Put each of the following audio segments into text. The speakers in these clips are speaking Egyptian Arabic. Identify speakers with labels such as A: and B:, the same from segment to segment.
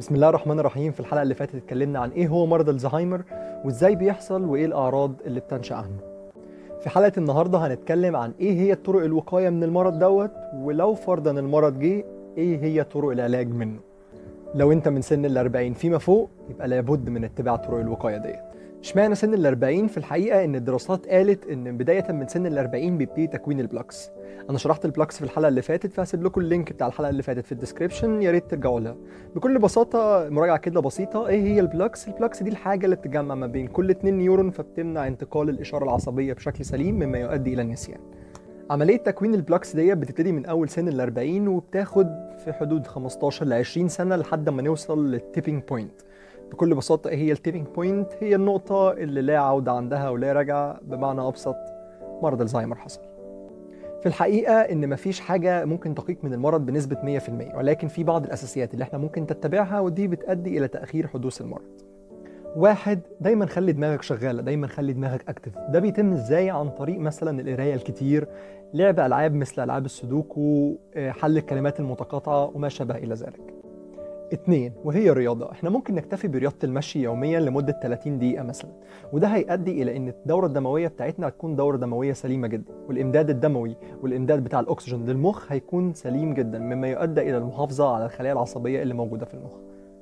A: بسم الله الرحمن الرحيم في الحلقه اللي فاتت اتكلمنا عن ايه هو مرض الزهايمر وازاي بيحصل وايه الاعراض اللي بتنشا عنه في حلقه النهارده هنتكلم عن ايه هي طرق الوقايه من المرض دوت ولو فرضا المرض جه ايه هي طرق العلاج منه لو انت من سن ال 40 فيما فوق يبقى لابد من اتباع طرق الوقايه ديت اشمعنى سن ال 40 في الحقيقه ان الدراسات قالت ان بدايه من سن ال 40 بيبتدي تكوين البلاكس انا شرحت البلاكس في الحلقه اللي فاتت فهسيب لكم اللينك بتاع الحلقه اللي فاتت في الديسكربشن يا ريت ترجعوا لها بكل بساطه مراجعه كده بسيطه ايه هي البلاكس البلاكس دي الحاجه اللي بتجمع ما بين كل اتنين نيورون فبتمنع انتقال الاشاره العصبيه بشكل سليم مما يؤدي الى النسيان عمليه تكوين البلاكس دي بتبتدي من اول سن ال 40 وبتاخد في حدود 15 ل 20 سنه لحد ما نوصل للتيبنج بوينت بكل بساطه ايه هي التيبنج بوينت هي النقطه اللي لا عوده عندها ولا رجعه بمعنى ابسط مرض الزهايمر حصل في الحقيقة إن مفيش حاجة ممكن تقيك من المرض بنسبة 100% ولكن في بعض الأساسيات اللي إحنا ممكن تتبعها ودي بتؤدي إلى تأخير حدوث المرض. واحد دايما خلي دماغك شغالة، دايما خلي دماغك أكتف، ده بيتم إزاي؟ عن طريق مثلا القراية الكتير، لعب ألعاب مثل ألعاب السودوكو، حل الكلمات المتقاطعة وما شابه إلى ذلك. اتنين وهي الرياضة احنا ممكن نكتفي برياضة المشي يوميا لمدة 30 دقيقة مثلا وده هيؤدي إلى أن الدورة الدموية بتاعتنا هتكون دورة دموية سليمة جدا والإمداد الدموي والإمداد بتاع الأكسجين للمخ هيكون سليم جدا مما يؤدي إلى المحافظة على الخلايا العصبية اللي موجودة في المخ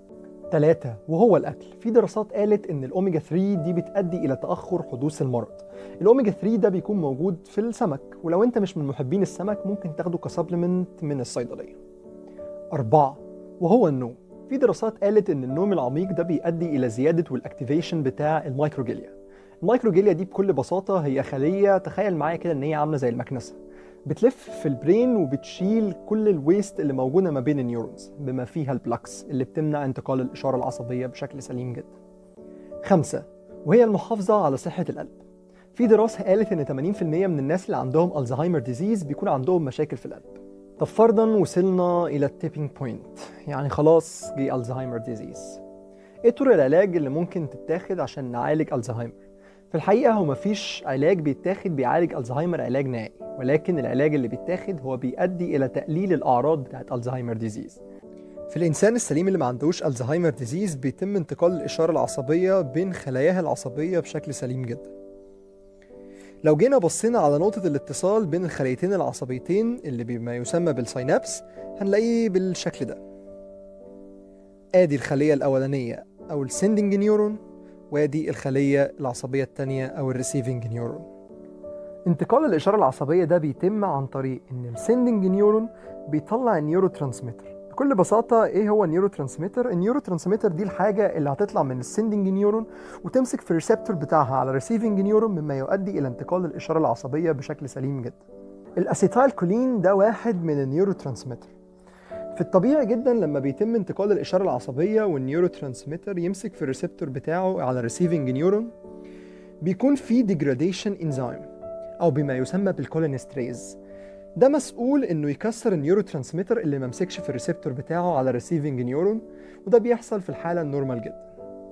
A: ثلاثة وهو الأكل في دراسات قالت إن الأوميجا 3 دي بتؤدي إلى تأخر حدوث المرض الأوميجا 3 ده بيكون موجود في السمك ولو أنت مش من محبين السمك ممكن تاخده كسبلمنت من الصيدلية أربعة وهو النوم في دراسات قالت ان النوم العميق ده بيؤدي الى زياده والاكتيفيشن بتاع المايكروجيليا المايكروجيليا دي بكل بساطه هي خليه تخيل معايا كده ان هي عامله زي المكنسه بتلف في البرين وبتشيل كل الويست اللي موجوده ما بين النيورونز بما فيها البلاكس اللي بتمنع انتقال الاشاره العصبيه بشكل سليم جدا خمسة وهي المحافظه على صحه القلب في دراسه قالت ان 80% من الناس اللي عندهم الزهايمر ديزيز بيكون عندهم مشاكل في القلب طب فرضا وصلنا الى التيبنج بوينت يعني خلاص جه الزهايمر ديزيز ايه طرق العلاج اللي ممكن تتاخد عشان نعالج الزهايمر في الحقيقه هو مفيش علاج بيتاخد بيعالج الزهايمر علاج نهائي ولكن العلاج اللي بيتاخد هو بيؤدي الى تقليل الاعراض بتاعت الزهايمر ديزيز في الانسان السليم اللي ما عندوش الزهايمر ديزيز بيتم انتقال الاشاره العصبيه بين خلاياها العصبيه بشكل سليم جدا لو جينا بصينا على نقطة الاتصال بين الخليتين العصبيتين اللي بما يسمى بالسينابس هنلاقيه بالشكل ده ادي الخلية الأولانية أو السندنج نيورون وادي الخلية العصبية الثانية أو الريسيفنج نيورون انتقال الإشارة العصبية ده بيتم عن طريق إن السندنج نيورون بيطلع النيورو ترانسميتر بكل بساطة ايه هو النيورو ترانسميتر؟ النيورو ترانسميتر دي الحاجة اللي هتطلع من السندنج نيورون وتمسك في الريسبتور بتاعها على الريسيفنج نيورون مما يؤدي الى انتقال الاشارة العصبية بشكل سليم جدا. الاسيتايل كولين ده واحد من النيورو ترانسميتر. في الطبيعي جدا لما بيتم انتقال الاشارة العصبية والنيورو ترانسميتر يمسك في الريسبتور بتاعه على الريسيفنج نيورون بيكون في ديجراديشن انزيم او بما يسمى بالكولينستريز ده مسؤول انه يكسر النيورو ترانسميتر اللي ممسكش في الريسبتور بتاعه على الريسيفنج نيورون وده بيحصل في الحاله النورمال جدا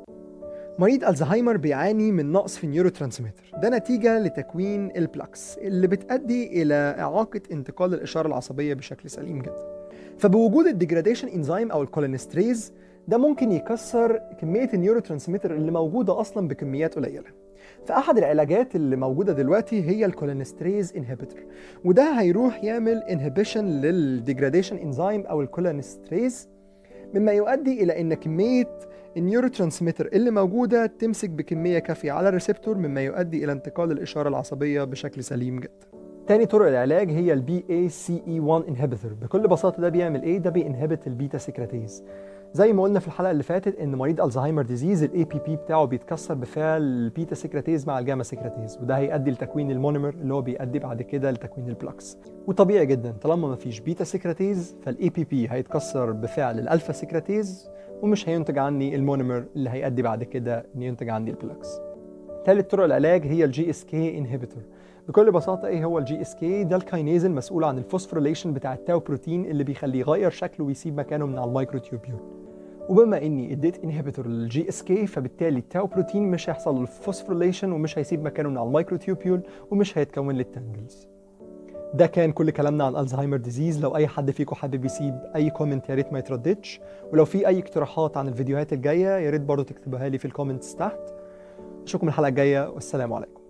A: مريض الزهايمر بيعاني من نقص في النيورو ترانسميتر ده نتيجه لتكوين البلاكس اللي بتؤدي الى اعاقه انتقال الاشاره العصبيه بشكل سليم جدا فبوجود الديجراديشن انزيم او الكولينستريز ده ممكن يكسر كميه النيورو ترانسميتر اللي موجوده اصلا بكميات قليله فاحد العلاجات اللي موجوده دلوقتي هي الكولينستريز انهبيتور وده هيروح يعمل انهبيشن للديجراديشن انزيم او الكولينستريز مما يؤدي الى ان كميه النيورو ترانسميتر اللي موجوده تمسك بكميه كافيه على الريسبتور مما يؤدي الى انتقال الاشاره العصبيه بشكل سليم جدا تاني طرق العلاج هي البي اي سي اي 1 انهبيتور بكل بساطه ده بيعمل ايه ده بينهبت البيتا سكرتيز زي ما قلنا في الحلقه اللي فاتت ان مريض الزهايمر ديزيز الاي بي بي بتاعه بيتكسر بفعل البيتا سكرتيز مع الجاما سكرتيز وده هيؤدي لتكوين المونيمر اللي هو بيؤدي بعد كده لتكوين البلاكس وطبيعي جدا طالما ما فيش بيتا سكرتيز فالاي بي بي هيتكسر بفعل الالفا سكرتيز ومش هينتج عني المونيمر اللي هيؤدي بعد كده ان ينتج عني البلاكس ثالث طرق العلاج هي الجي اس كي انهبيتور بكل بساطه ايه هو الجي اس كي ده الكاينيز المسؤول عن الفوسفوريليشن بتاع التاو بروتين اللي بيخليه يغير شكله ويسيب مكانه من على المايكروتيوبيول وبما اني اديت انهبيتور للجي اس كي فبالتالي التاو بروتين مش هيحصل له فوسفوريليشن ومش هيسيب مكانه من على المايكروتيوبيول ومش هيتكون للتانجلز ده كان كل كلامنا عن الزهايمر ديزيز لو اي حد فيكم حابب يسيب اي كومنت يا ريت ما يترددش ولو في اي اقتراحات عن الفيديوهات الجايه يا ريت برضه تكتبوها لي في الكومنتس تحت اشوفكم الحلقه الجايه والسلام عليكم